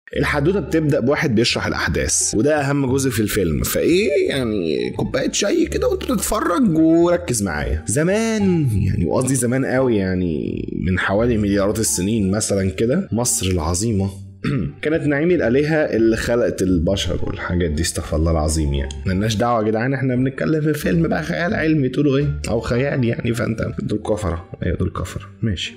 الحدوته بتبدا بواحد بيشرح الاحداث وده اهم جزء في الفيلم فايه يعني كوبايه شاي كده وانت بتتفرج وركز معايا زمان يعني وقصدي زمان قوي يعني من حوالي مليارات السنين مثلا كده مصر العظيمه كانت نعيم الآلهة اللي خلقت البشر والحاجات دي استغفر الله العظيم يعني ملناش دعوة يا جدعان احنا بنتكلم في فيلم بقى خيال علمي تقولوا ايه أو خيال يعني فأنت دول كفرة ايوه دول كفرة ماشي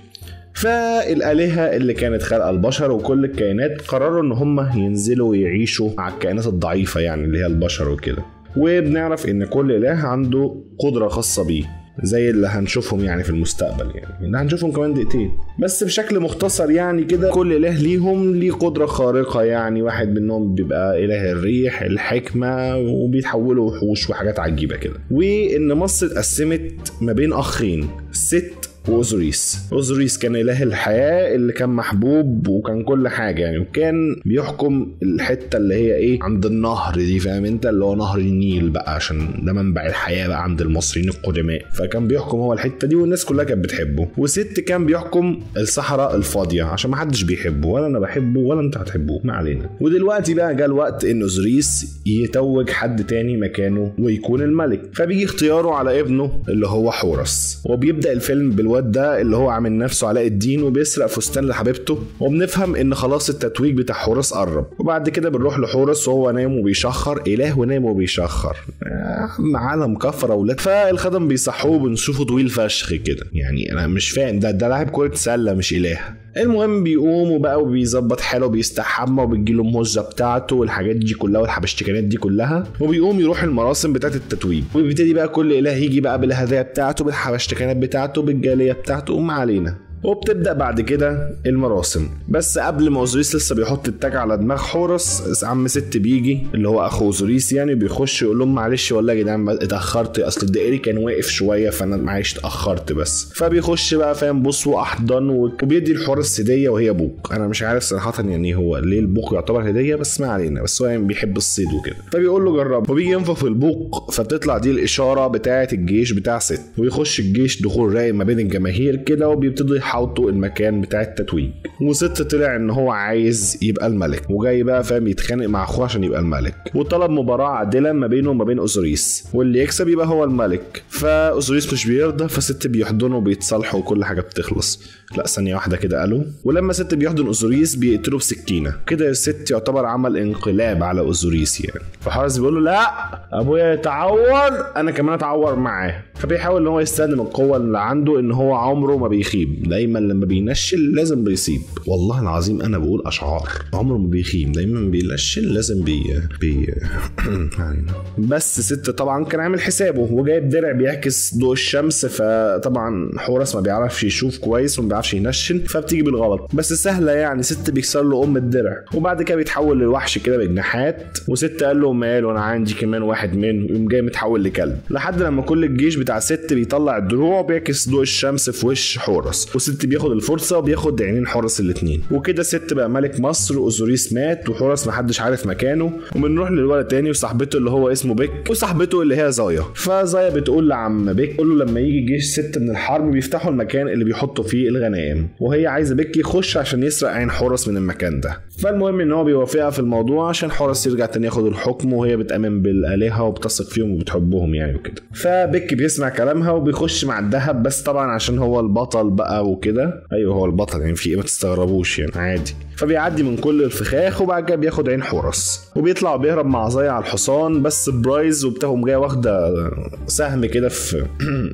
فالآلهة اللي كانت خلق البشر وكل الكائنات قرروا إن هم ينزلوا ويعيشوا مع الكائنات الضعيفة يعني اللي هي البشر وكده وبنعرف إن كل إله عنده قدرة خاصة بيه زي اللي هنشوفهم يعني في المستقبل يعني اللي هنشوفهم كمان دقيقتين بس بشكل مختصر يعني كده كل اله ليهم ليه قدره خارقه يعني واحد منهم بيبقى اله الريح الحكمه وبيتحولوا وحوش وحاجات عجيبه كده وان مصر اتقسمت ما بين اخين ست واوزوريس اوزوريس كان اله الحياه اللي كان محبوب وكان كل حاجه يعني وكان بيحكم الحته اللي هي ايه عند النهر دي فاهم انت اللي هو نهر النيل بقى عشان ده منبع الحياه بقى عند المصريين القدماء فكان بيحكم هو الحته دي والناس كلها كانت بتحبه وست كان بيحكم الصحراء الفاضيه عشان ما حدش بيحبه ولا انا بحبه ولا انت هتحبوه ما علينا ودلوقتي بقى جه الوقت ان اوزوريس يتوج حد تاني مكانه ويكون الملك فبيجي اختياره على ابنه اللي هو حورس وبيبدا الفيلم بالوقت الواد ده اللي هو عامل نفسه علاء الدين وبيسرق فستان لحبيبته وبنفهم ان خلاص التتويج بتاع حورس قرب وبعد كده بنروح لحورس وهو نايم وبيشخر اله ونايم وبيشخر آه، عالم كفره ولاد فالخدم بيصحوه بنشوفه طويل فشخ كده يعني انا مش فاهم ده ده لاعب كره سله مش اله المهم بيقوم وبقى وبيظبط حاله وبيستحمى وبتجيله المهزه بتاعته والحاجات دي كلها والحبشتكنات دي كلها وبيقوم يروح المراسم بتاعت التتويج وبيبتدي بقى كل اله يجي بقى بالهدايا بتاعته بالحبشتكنات بتاعته بالجاليه بتاعته وما علينا وبتبدا بعد كده المراسم بس قبل ما اوزوريس لسه بيحط التاج على دماغ حورس عم ست بيجي اللي هو اخو اوزوريس يعني بيخش يقول لهم معلش والله يا جدعان اتاخرت اصل الدائري كان واقف شويه فانا معلش اتاخرت بس فبيخش بقى فاهم بص واحضن وبيدي الحورس هديه وهي بوق انا مش عارف صراحه يعني هو ليه البوق يعتبر هديه بس ما علينا بس هو يعني بيحب الصيد وكده فبيقول له جرب وبيجي ينفخ في البوق فبتطلع دي الاشاره بتاعه الجيش بتاع ست ويخش الجيش دخول رايق ما بين الجماهير كده وبيبتدوا يحاوطوا المكان بتاع التتويج وست طلع ان هو عايز يبقى الملك وجاي بقى فاهم يتخانق مع اخوه عشان يبقى الملك وطلب مباراه عادله ما بينه وما بين اوزوريس واللي يكسب يبقى هو الملك فاوزوريس مش بيرضى فست بيحضنه وبيتصالحوا وكل حاجه بتخلص لا ثانيه واحده كده قالوا ولما ست بيحضن اوزوريس بيقتله بسكينه كده الست يعتبر عمل انقلاب على اوزوريس يعني فحارس بيقول له لا ابويا يتعور انا كمان اتعور معاه فبيحاول ان هو يستخدم القوه اللي عنده ان هو عمره ما بيخيب دايما لما بينشل لازم بيصيب والله العظيم انا بقول اشعار عمره ما بيخيب دايما بينشل لازم بي بي يعني بس ست طبعا كان عامل حسابه وجايب درع بيعكس ضوء الشمس فطبعا حورس ما بيعرفش يشوف كويس وما بيعرفش ينشن فبتيجي بالغلط بس سهله يعني ست بيكسر له ام الدرع وبعد كده بيتحول للوحش كده بجناحات وست قال له ماله انا عندي كمان واحد منه يقوم جاي متحول لكلب لحد لما كل الجيش بتاع ست بيطلع الدروع وبيعكس ضوء الشمس في وش حورس وست بياخد الفرصه وبياخد عينين حورس الاثنين وكده ست بقى ملك مصر واوزوريس مات وحورس محدش عارف مكانه وبنروح للولد تاني وصاحبته اللي هو اسمه بيك وصاحبته اللي هي زايا فزايا بتقول لعم بيك قول له لما يجي جيش ست من الحرب بيفتحوا المكان اللي بيحطوا فيه الغنائم وهي عايزه بيك يخش عشان يسرق عين حورس من المكان ده فالمهم ان هو بيوافقها في الموضوع عشان حورس يرجع تاني ياخد الحكم وهي بتامن بالالهه وبتثق فيهم وبتحبهم يعني وكده فبيك بيسمع كلامها وبيخش مع الذهب بس طبعا عشان هو البطل بقى وكده ايوه هو البطل يعني في ايه ما تستغربوش يعني عادي فبيعدي من كل الفخاخ وبعد كده بياخد عين حورس وبيطلع وبيهرب مع زايا على الحصان بس برايز وبتاعهم جايه واخده سهم كده في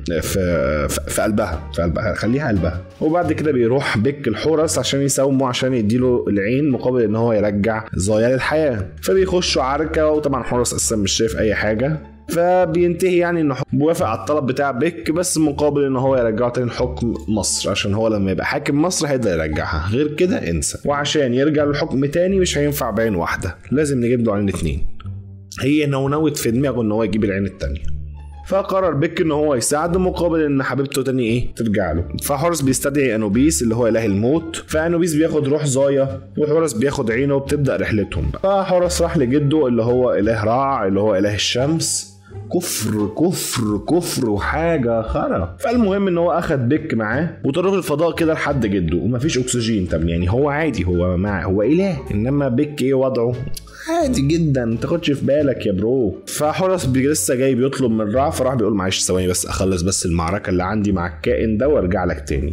في في قلبها في قلبها خليها قلبها وبعد كده بيروح بيك الحورس عشان يساومه عشان يديله العين مقابل ان هو يرجع زايا للحياه فبيخشوا عركه وطبعا حورس اساسا مش شايف اي حاجه فبينتهي يعني انه بيوافق على الطلب بتاع بيك بس مقابل ان هو يرجعه تاني لحكم مصر عشان هو لما يبقى حاكم مصر هيقدر يرجعها غير كده انسى وعشان يرجع للحكم تاني مش هينفع بعين واحده لازم نجيب له عين اتنين هي نونوت في دماغه ان هو يجيب العين التانيه فقرر بيك ان هو يساعده مقابل ان حبيبته تاني ايه ترجع له فحورس بيستدعي انوبيس اللي هو اله الموت فانوبيس بياخد روح زايا وحورس بياخد عينه وبتبدا رحلتهم فحورس راح لجده اللي هو اله رع اللي هو اله الشمس كفر كفر كفر وحاجه خرا فالمهم ان هو اخد بيك معاه وطلعوا الفضاء كده لحد جده ومفيش اكسجين طب يعني هو عادي هو مع هو اله انما بيك ايه وضعه عادي جدا ما تاخدش في بالك يا برو فحرس بي- لسه جاي بيطلب من رع فراح بيقول معلش ثواني بس اخلص بس المعركه اللي عندي مع الكائن ده وارجع لك تاني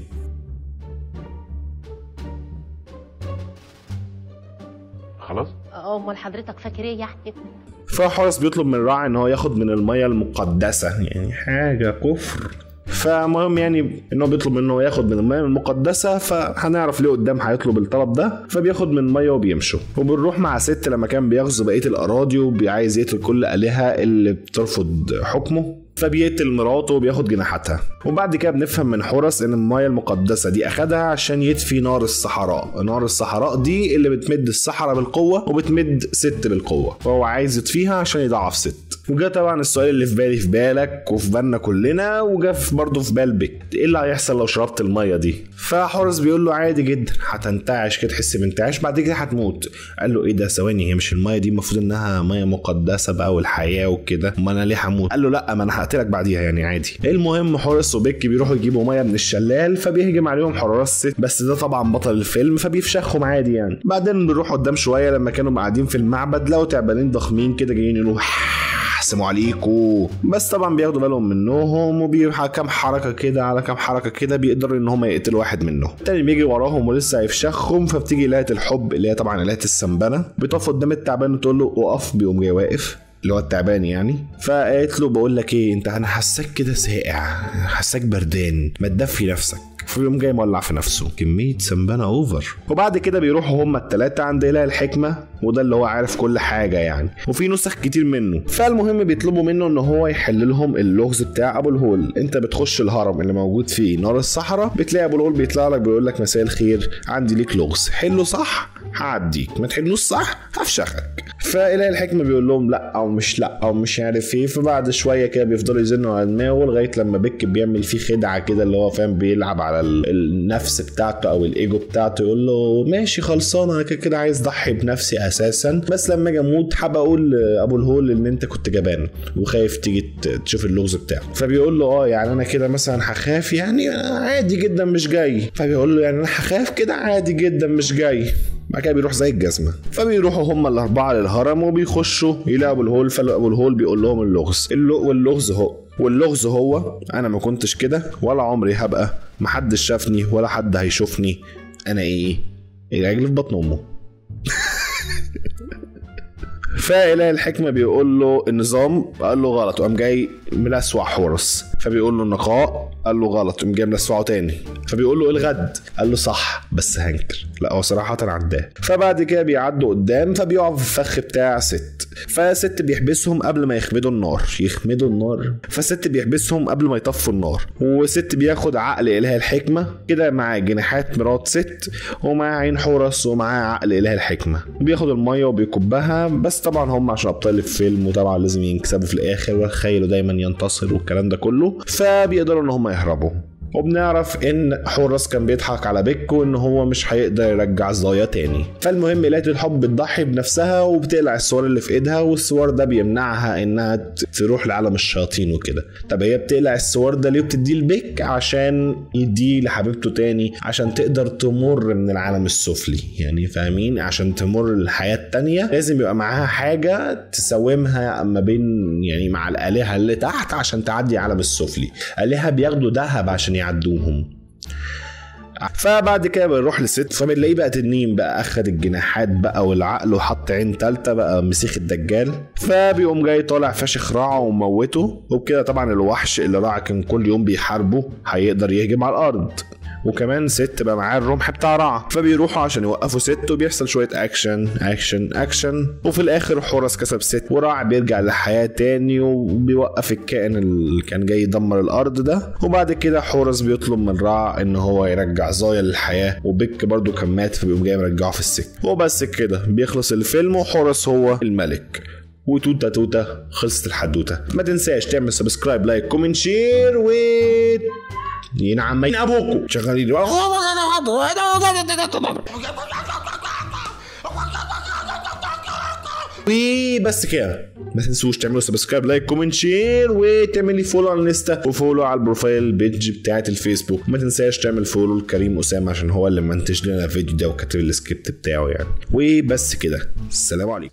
خلاص اه امال حضرتك فاكر ايه يعني فحرس بيطلب من راعي ان هو ياخد من الميه المقدسه يعني حاجه كفر فمهم يعني انه بيطلب منه ياخد من الميه المقدسه فهنعرف ليه قدام هيطلب الطلب ده فبياخد من الميه وبيمشوا وبنروح مع ست لما كان بيغزو بقيه الاراضي وبيعايز يقتل كل الهه اللي بترفض حكمه فبيقتل مراته وبياخد جناحاتها وبعد كده بنفهم من حورس ان المايه المقدسه دي اخدها عشان يطفي نار الصحراء نار الصحراء دي اللي بتمد الصحراء بالقوه وبتمد ست بالقوه فهو عايز يطفيها عشان يضعف ست وجا طبعا السؤال اللي في بالي في بالك وفي بالنا كلنا وجا في- برضه في بال بك ايه اللي هيحصل لو شربت الميه دي فحورس بيقول له عادي جدا هتنتعش كده تحس بانتعاش بعد كده هتموت قال له ايه ده ثواني هي مش الميه دي المفروض انها ميه مقدسه بقى والحياه وكده ما انا ليه هموت قال له لا ما انا هقتلك بعديها يعني عادي المهم حورس وبيك بيروحوا يجيبوا ميه من الشلال فبيهجم عليهم حراس ست بس ده طبعا بطل الفيلم فبيفشخهم عادي يعني بعدين بنروح قدام شويه لما كانوا قاعدين في المعبد لقوا تعبانين ضخمين كده جايين يقولوا السلام عليكم بس طبعا بياخدوا بالهم منهم وبيبقى كام حركه كده على كام حركه كده بيقدروا ان هم يقتلوا واحد منهم التاني بيجي وراهم ولسه هيفشخهم فبتيجي الهه الحب اللي هي طبعا الهه السنبنه بتقف قدام التعبان وتقول له اقف بيقوم جاي واقف اللي هو التعبان يعني فقالت له بقول لك ايه انت انا حاساك كده ساقع حاساك بردان ما تدفي نفسك فيقوم جاي مولع في نفسه كمية سنبانة اوفر وبعد كده بيروحوا هما التلاتة عند إله الحكمة وده اللي هو عارف كل حاجة يعني وفي نسخ كتير منه فالمهم بيطلبوا منه ان هو يحل لهم اللغز بتاع ابو الهول انت بتخش الهرم اللي موجود فيه نار الصحراء بتلاقي ابو الهول بيطلع لك بيقول لك مساء الخير عندي ليك لغز حله صح هعديك ما تحلوش صح هفشخك فإله الحكمة بيقول لهم لا او مش لا او مش عارف ايه فبعد شوية كده بيفضلوا يزنوا على دماغه لغاية لما بيك بيعمل فيه خدعة كده اللي هو فاهم بيلعب على ال- النفس بتاعته او الايجو بتاعته يقول له ماشي خلصان انا كده كده عايز اضحي بنفسي اساسا بس لما اجي اموت حابب اقول لابو الهول ان انت كنت جبان وخايف تيجي ت- تشوف اللغز بتاعه فبيقول له اه يعني انا كده مثلا هخاف يعني عادي جدا مش جاي فبيقول له يعني انا هخاف كده عادي جدا مش جاي بعد كده بيروح زي الجزمه فبيروحوا هم الاربعه للهرم وبيخشوا يلاقوا ابو الهول فابو الهول بيقول لهم اللغز اللو- واللغز هو واللغز هو انا ما كنتش كده ولا عمري هبقى محدش شافني ولا حد هيشوفني انا ايه العجل في بطن امه فإله الحكمة بيقول له النظام قال له غلط وقام جاي ملسوع حورس فبيقول له النقاء قال له غلط قام جاي ملسوعه تاني فبيقول له الغد قال له صح بس هنكر لا هو صراحة عداه فبعد كده بيعدوا قدام فبيقعوا في الفخ بتاع ست فست بيحبسهم قبل ما يخمدوا النار يخمدوا النار فست بيحبسهم قبل ما يطفوا النار وست بياخد عقل إله الحكمة كده مع جناحات مرات ست ومعاه عين حورس ومعاه عقل إله الحكمة بياخد المية وبيكبها بس طبعا هم عشان أبطال الفيلم وطبعا لازم يكسبوا في الآخر والخيل دايما ينتصر والكلام ده كله فبيقدروا إن هم يهربوا وبنعرف ان حورس كان بيضحك على بيكو ان هو مش هيقدر يرجع زايا تاني فالمهم ليلة الحب بتضحي بنفسها وبتقلع السوار اللي في ايدها والسوار ده بيمنعها انها ت- تروح لعالم الشياطين وكده طب هي بتقلع السوار ده ليه بتديه لبيك عشان يديه لحبيبته تاني عشان تقدر تمر من العالم السفلي يعني فاهمين عشان تمر الحياة التانية لازم يبقى معاها حاجة تساومها ما بين يعني مع الآلهة اللي تحت عشان تعدي العالم السفلي آلهة بياخدوا ذهب عشان يعدوهم فبعد كده بنروح لست فبنلاقيه بقى تنين بقى اخد الجناحات بقى والعقل وحط عين تالتة بقى مسيخ الدجال فبيقوم جاي طالع فاشخ راعه وموته وبكده طبعا الوحش اللي راعه كان كل يوم بيحاربه هيقدر يهجم على الارض وكمان ست بقى معاه الرمح بتاع رع فبيروحوا عشان يوقفوا ست وبيحصل شويه اكشن اكشن اكشن وفي الاخر حورس كسب ست ورع بيرجع للحياه تاني وبيوقف الكائن اللي كان جاي يدمر الارض ده وبعد كده حورس بيطلب من رع ان هو يرجع زايا للحياه وبيك برضو كان مات فبيقوم جاي مرجعه في السجن وبس كده بيخلص الفيلم وحورس هو الملك وتوتا توتا خلصت الحدوته ما تنساش تعمل سبسكرايب لايك كومنت شير و ينعم مين ابوكم شغالين وبس كده ما تنسوش تعملوا سبسكرايب لايك كومنت شير وتعملي فولو على الانستا وفولو على البروفايل بيج بتاعت الفيسبوك ما تنساش تعمل فولو لكريم اسامه عشان هو اللي منتج لنا الفيديو ده وكاتب السكريبت بتاعه يعني وبس كده السلام عليكم